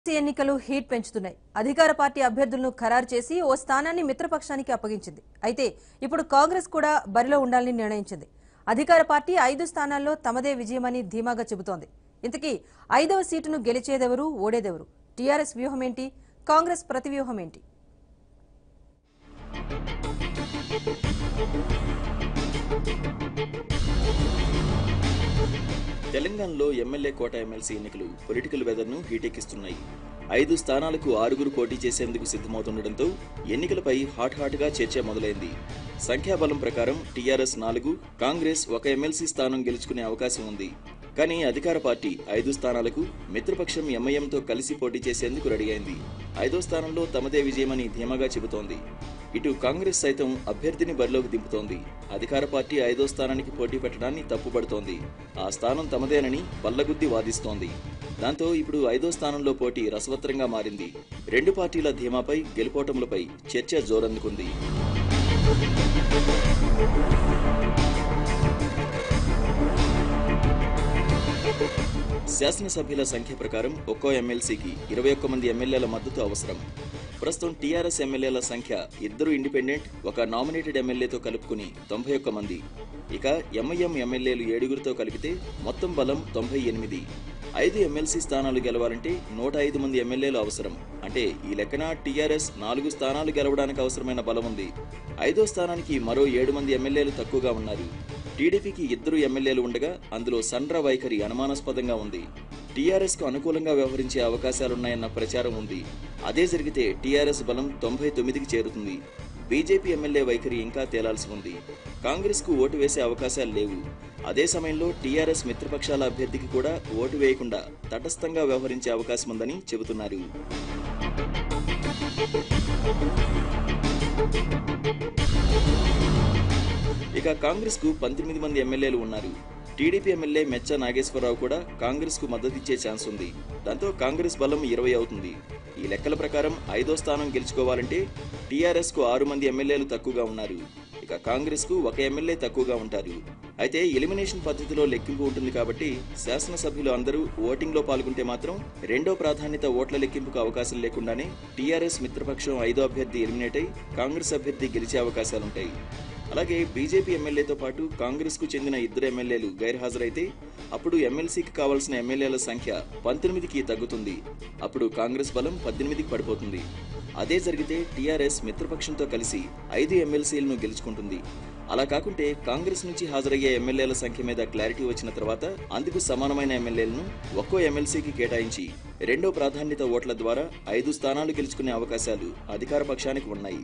MLC ఎన్నికలు heat పెంచుతున్నాయి అధికార పార్టీ అభ్యర్థులను ఖరారు చేసి ఓ స్థానాన్ని మిత్రపక్షానికి అప్పగించింది అయితే ఇప్పుడు కాంగ్రెస్ కూడా బరిలో ఉండాలని నిర్ణయించింది అధికార పార్టీ ఐదు స్థానాల్లో తమదే విజయమని ధీమాగా చెబుతోంది ఇంతకీ ఐదవ సీటును గెలిచేదెవరు ఓడేదెవరు టీఆర్ఎస్ వ్యూహం ఏంటి కాంగ్రెస్ ప్రతివ్యూహం ఏంటి తెలంగాణలో ఎమ్మెల్యే కోట ఎమ్మెల్సీ ఎన్నికలు పొలిటికల్ వెదర్ను హీటెక్కిస్తున్నాయి ఐదు స్థానాలకు ఆరుగురు పోటీ చేసేందుకు సిద్ధమవుతుండటంతో ఎన్నికలపై హాట్ హాట్గా చర్చ మొదలైంది సంఖ్యాబలం ప్రకారం టీఆర్ఎస్ నాలుగు కాంగ్రెస్ ఒక ఎమ్మెల్సీ స్థానం గెలుచుకునే అవకాశం ఉంది కానీ అధికార పార్టీ ఐదు స్థానాలకు మిత్రపక్షం ఎంఐఎంతో కలిసి పోటీ చేసేందుకు రెడీ అయింది ఐదో స్థానంలో తమదే విజయమని ధీమాగా చెబుతోంది ఇటు కాంగ్రెస్ సైతం అభ్యర్థిని బరిలోకి దింపుతోంది అధికార పార్టీ ఐదో స్థానానికి పోటీ పెట్టడాన్ని తప్పుపడుతోంది ఆ స్థానం తమదేనని బల్లగుద్ది వాదిస్తోంది దాంతో ఇప్పుడు ఐదో స్థానంలో పోటీ రసవత్రంగా మారింది రెండు పార్టీల ధీమాపై గెలుపోటములపై చర్చ జోరందుకుంది శాసనసభ్యుల సంఖ్య ప్రకారం ఒక్కో ఎమ్మెల్సీకి ఇరవై ఒక్క మంది ఎమ్మెల్యేల మద్దతు అవసరం ప్రస్తుతం టీఆర్ఎస్ ఎమ్మెల్యేల సంఖ్య ఇద్దరు ఇండిపెండెంట్ ఒక నామినేటెడ్ ఎమ్మెల్యేతో కలుపుకుని తొంభై ఒక్క మంది ఇక ఎంఐఎం ఎమ్మెల్యేలు ఏడుగురితో కలిపితే మొత్తం బలం తొంభై ఎనిమిది ఐదు ఎమ్మెల్సీ స్థానాలు గెలవాలంటే నూట ఐదు మంది ఎమ్మెల్యేలు అవసరం అంటే ఈ లెక్కన టీఆర్ఎస్ నాలుగు స్థానాలు గెలవడానికి అవసరమైన బలం ఉంది ఐదో స్థానానికి మరో ఏడు మంది ఎమ్మెల్యేలు తక్కువగా ఉన్నారు టీడీపీకి ఇద్దరు ఎమ్మెల్యేలు ఉండగా అందులో సండ్ర వైఖరి అనుమానాస్పదంగా ఉంది టీఆర్ఎస్ కు అనుకూలంగా వ్యవహరించే అవకాశాలున్నాయన్న ప్రచారం ఉంది అదే జరిగితే టీఆర్ఎస్ బలం తొంభై తొమ్మిదికి చేరుతుంది బీజేపీ ఎమ్మెల్యే వైఖరి ఇంకా తేలాల్సి ఉంది కాంగ్రెస్ కు ఓటు వేసే అవకాశాలు లేవు అదే సమయంలో టీఆర్ఎస్ మిత్రపక్షాల అభ్యర్థికి కూడా ఓటు వేయకుండా తటస్థంగా వ్యవహరించే అవకాశం ఉందని చెబుతున్నారు ఇక కాంగ్రెస్ కు పంతొమ్మిది మంది ఎమ్మెల్యేలు ఉన్నారు టీడీపీ ఎమ్మెల్యే మెచ్చ నాగేశ్వరరావు కూడా కాంగ్రెస్ కు మద్దతిచ్చే ఛాన్స్ ఉంది దాంతో కాంగ్రెస్ బలం ఇరవై అవుతుంది ఈ లెక్కల ప్రకారం ఐదో స్థానం గెలుచుకోవాలంటే టీఆర్ఎస్ కు ఆరు మంది ఎమ్మెల్యేలు తక్కువగా ఉన్నారు ఇక కాంగ్రెస్ కు ఒక ఎమ్మెల్యే తక్కువగా ఉంటారు అయితే ఎలిమినేషన్ పద్ధతిలో లెక్కింపు ఉంటుంది కాబట్టి శాసనసభ్యులు అందరూ ఓటింగ్ లో పాల్గొంటే మాత్రం రెండో ప్రాధాన్యత ఓట్ల లెక్కింపుకు అవకాశం లేకుండానే టీఆర్ఎస్ మిత్రపక్షం ఐదో అభ్యర్థి ఎలిమినేట్ అయి కాంగ్రెస్ అభ్యర్థి గెలిచే అవకాశాలుంటాయి అలాగే బీజేపీ ఎమ్మెల్యేతో పాటు కాంగ్రెస్ కు చెందిన ఇద్దరు ఎమ్మెల్యేలు గైర్హాజరైతే అప్పుడు ఎమ్మెల్సీకి కావాల్సిన ఎమ్మెల్యేల సంఖ్య పంతొమ్మిదికి తగ్గుతుంది అప్పుడు కాంగ్రెస్ బలం పద్దెనిమిదికి పడిపోతుంది అదే జరిగితే టీఆర్ఎస్ మిత్రపక్షంతో కలిసి ఐదు ఎమ్మెల్సీలను గెలుచుకుంటుంది అలా కాకుంటే కాంగ్రెస్ నుంచి హాజరయ్యే ఎమ్మెల్యేల సంఖ్య మీద క్లారిటీ వచ్చిన తర్వాత అందుకు సమానమైన ఎమ్మెల్యేలను ఒక్కో ఎమ్మెల్సీకి కేటాయించి రెండో ప్రాధాన్యత ఓట్ల ద్వారా ఐదు స్థానాలు గెలుచుకునే అవకాశాలు అధికార పక్షానికి ఉన్నాయి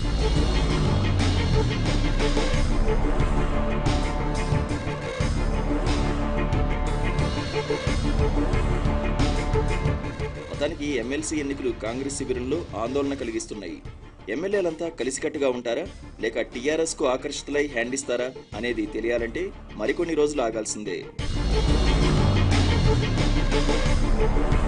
మొత్తానికి ఎమ్మెల్సీ ఎన్నికలు కాంగ్రెస్ శిబిరంలో ఆందోళన కలిగిస్తున్నాయి ఎమ్మెల్యేలంతా కలిసికట్టుగా ఉంటారా లేక టీఆర్ఎస్ కు ఆకర్షితులై హ్యాండ్ ఇస్తారా అనేది తెలియాలంటే మరికొన్ని రోజులు ఆగాల్సిందే